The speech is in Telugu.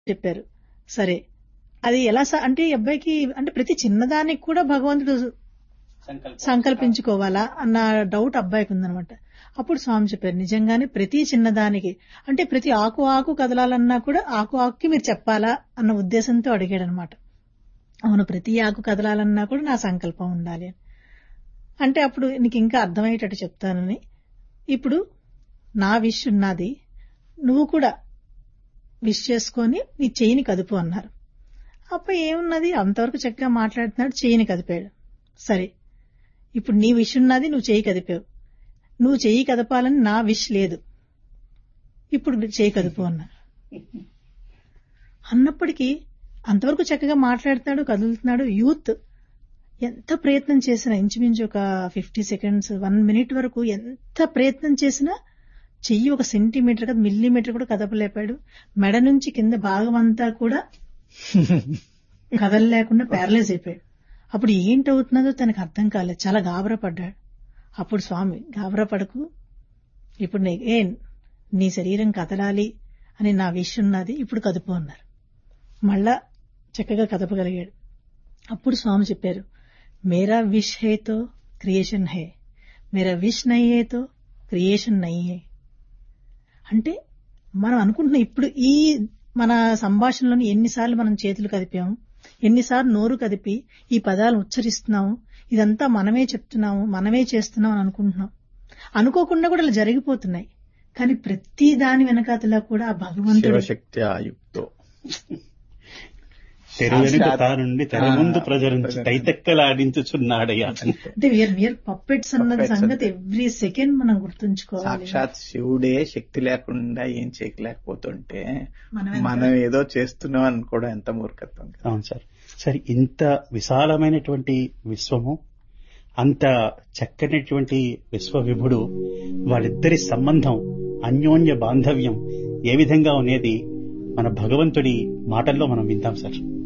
చెప్పారు సరే అది ఎలా సా- అంటే ఈ అబ్బాయికి అంటే ప్రతి చిన్నదానికి కూడా భగవంతుడు సంకల్పించుకోవాలా అన్న డౌట్ అబ్బాయికి ఉందనమాట అప్పుడు స్వామి చెప్పారు నిజంగానే ప్రతి చిన్నదానికి అంటే ప్రతి ఆకు ఆకు కదలాలన్నా కూడా ఆకు ఆకుకి మీరు చెప్పాలా అన్న ఉద్దేశంతో అడిగాడు అనమాట అవును ప్రతి ఆకు కదలాలన్నా కూడా నా సంకల్పం ఉండాలి అని అంటే అప్పుడు నీకు ఇంకా అర్థమయ్యేటట్టు చెప్తానని ఇప్పుడు నా విష్ ఉన్నది నువ్వు కూడా విష్ చేసుకొని నీ చేయిని కదుపు అన్నారు అప్పుడు ఏమున్నది అంతవరకు చక్కగా మాట్లాడుతున్నాడు చేయిని కదిపాడు సరే ఇప్పుడు నీ విష్ ఉన్నది నువ్వు చేయి కదిపావు నువ్వు చెయ్యి కదపాలని నా విష్ లేదు ఇప్పుడు చేయి కదుపు అన్నారు అన్నప్పటికీ అంతవరకు చక్కగా మాట్లాడుతున్నాడు కదులుతున్నాడు యూత్ ఎంత ప్రయత్నం చేసినా ఇంచుమించు ఒక ఫిఫ్టీ సెకండ్స్ వన్ మినిట్ వరకు ఎంత ప్రయత్నం చేసినా చెయ్యి ఒక సెంటీమీటర్ కదా మిల్లీమీటర్ కూడా కదపలేపాడు మెడ నుంచి కింద భాగం అంతా కూడా కదలలేకుండా ప్యారలైజ్ అయిపోయాడు అప్పుడు ఏంటవుతున్నదో తనకు అర్థం కాలేదు చాలా గాబరా పడ్డాడు అప్పుడు స్వామి గాబరా పడకు ఇప్పుడు నీ ఏ నీ శరీరం కదలాలి అని నా విష్ ఉన్నది ఇప్పుడు కదుపు అన్నారు మళ్ళా చక్కగా కదపగలిగాడు అప్పుడు స్వామి చెప్పారు మేరా విష్ హే తో క్రియేషన్ హే మేరా విష్ నయ్యే తో క్రియేషన్ నయ్యే అంటే మనం అనుకుంటున్నాం ఇప్పుడు ఈ మన సంభాషణలోని ఎన్నిసార్లు మనం చేతులు కదిపాము ఎన్నిసార్లు నోరు కదిపి ఈ పదాలు ఉచ్చరిస్తున్నాము ఇదంతా మనమే చెప్తున్నాము మనమే చేస్తున్నాం అని అనుకుంటున్నాం అనుకోకుండా కూడా ఇలా జరిగిపోతున్నాయి కానీ ప్రతి దాని వెనకాతలా కూడా ఆ భగవంతుడు శివశక్తి ఆయుక్తో తెర వెనుక సాక్షాత్ తానుండి తెర ముందు ప్రజరించి తైతెక్కలాడించుచున్నాడయ్యా అంటే వీఆర్ మియర్ పప్పెట్స్ అన్నది Puppets సంగతి అంతే. ఎవ్రీ సెకండ్ మనం గుర్తుంచుకోవాలి సాక్షాత్ శివుడే శక్తి లేకుండా ఏం చేయలేకపోతుంటే మనమే మనం ఏదో చేస్తున్నాం అనుకోవడం ఎంత మూర్ఖత్వం కదా. అవును సార్ సార్ ఇంత విశాలమైనటువంటి విశ్వము అంత చక్కనటువంటి విశ్వవిభుడు వాళ్ళిద్దరి సంబంధం అన్యోన్య బాంధవ్యం ఏ విధంగా ఉండేది మన భగవంతుడి మాటల్లో మనం వింటాం సార్